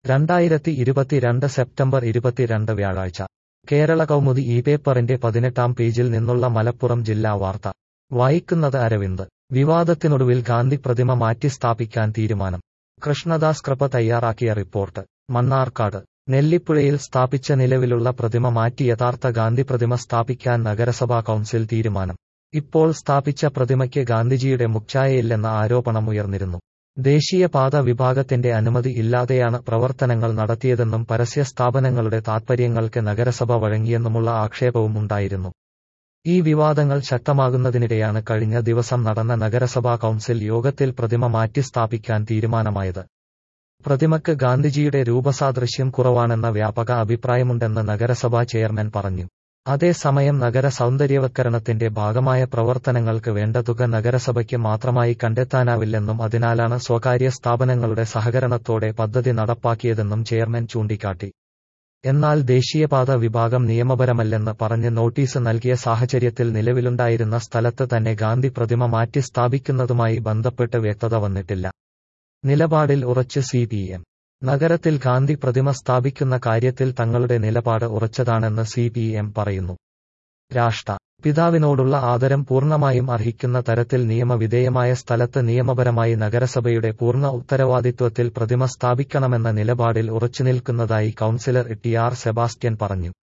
രണ്ടായിരത്തി ഇരുപത്തിരണ്ട് സെപ്റ്റംബർ ഇരുപത്തിരണ്ട് വ്യാഴാഴ്ച കേരള കൗമുദി ഈ പേപ്പറിന്റെ പതിനെട്ടാം പേജിൽ നിന്നുള്ള മലപ്പുറം ജില്ലാ വാർത്ത വായിക്കുന്നത് അരവിന്ദ് വിവാദത്തിനൊടുവിൽ ഗാന്ധി പ്രതിമ മാറ്റി സ്ഥാപിക്കാൻ തീരുമാനം കൃഷ്ണദാസ് കൃപ തയ്യാറാക്കിയ റിപ്പോർട്ട് മണ്ണാർക്കാട് നെല്ലിപ്പുഴയിൽ സ്ഥാപിച്ച നിലവിലുള്ള പ്രതിമ മാറ്റി യഥാർത്ഥ ഗാന്ധി പ്രതിമ സ്ഥാപിക്കാൻ നഗരസഭാ കൗൺസിൽ തീരുമാനം ഇപ്പോൾ സ്ഥാപിച്ച പ്രതിമയ്ക്ക് ഗാന്ധിജിയുടെ മുഖ്ഛായയില്ലെന്ന ആരോപണം ഉയർന്നിരുന്നു ദേശീയപാത വിഭാഗത്തിന്റെ അനുമതി ഇല്ലാതെയാണ് പ്രവർത്തനങ്ങൾ നടത്തിയതെന്നും പരസ്യ സ്ഥാപനങ്ങളുടെ താത്പര്യങ്ങൾക്ക് നഗരസഭ വഴങ്ങിയെന്നുമുള്ള ആക്ഷേപവും ഉണ്ടായിരുന്നു ഈ വിവാദങ്ങൾ ശക്തമാകുന്നതിനിടെയാണ് കഴിഞ്ഞ ദിവസം നടന്ന നഗരസഭാ കൗൺസിൽ യോഗത്തിൽ പ്രതിമ മാറ്റി സ്ഥാപിക്കാൻ തീരുമാനമായത് പ്രതിമക്ക് ഗാന്ധിജിയുടെ രൂപസാദൃശ്യം കുറവാണെന്ന വ്യാപക അഭിപ്രായമുണ്ടെന്ന് നഗരസഭാ ചെയർമാൻ പറഞ്ഞു അതേസമയം നഗര സൗന്ദര്യവത്കരണത്തിന്റെ ഭാഗമായ പ്രവർത്തനങ്ങൾക്ക് വേണ്ട തുക നഗരസഭയ്ക്ക് മാത്രമായി കണ്ടെത്താനാവില്ലെന്നും അതിനാലാണ് സ്വകാര്യ സ്ഥാപനങ്ങളുടെ സഹകരണത്തോടെ പദ്ധതി നടപ്പാക്കിയതെന്നും ചെയർമാൻ ചൂണ്ടിക്കാട്ടി എന്നാൽ ദേശീയപാത വിഭാഗം നിയമപരമല്ലെന്ന് പറഞ്ഞ് നോട്ടീസ് നൽകിയ സാഹചര്യത്തിൽ നിലവിലുണ്ടായിരുന്ന സ്ഥലത്ത് തന്നെ ഗാന്ധി പ്രതിമ മാറ്റി സ്ഥാപിക്കുന്നതുമായി ബന്ധപ്പെട്ട് വ്യക്തത വന്നിട്ടില്ല നിലപാടിൽ ഉറച്ച് സി പി എം നഗരത്തിൽ ഗാന്ധി പ്രതിമ സ്ഥാപിക്കുന്ന കാര്യത്തിൽ തങ്ങളുടെ നിലപാട് ഉറച്ചതാണെന്ന് സി പി എം പറയുന്നു രാഷ്ട്ര പിതാവിനോടുള്ള ആദരം പൂർണ്ണമായും അർഹിക്കുന്ന തരത്തിൽ നിയമവിധേയമായ സ്ഥലത്ത് നിയമപരമായി നഗരസഭയുടെ പൂർണ്ണ ഉത്തരവാദിത്വത്തിൽ പ്രതിമ സ്ഥാപിക്കണമെന്ന നിലപാടിൽ ഉറച്ചുനിൽക്കുന്നതായി കൌൺസിലർ ടി ആർ സെബാസ്റ്റ്യൻ പറഞ്ഞു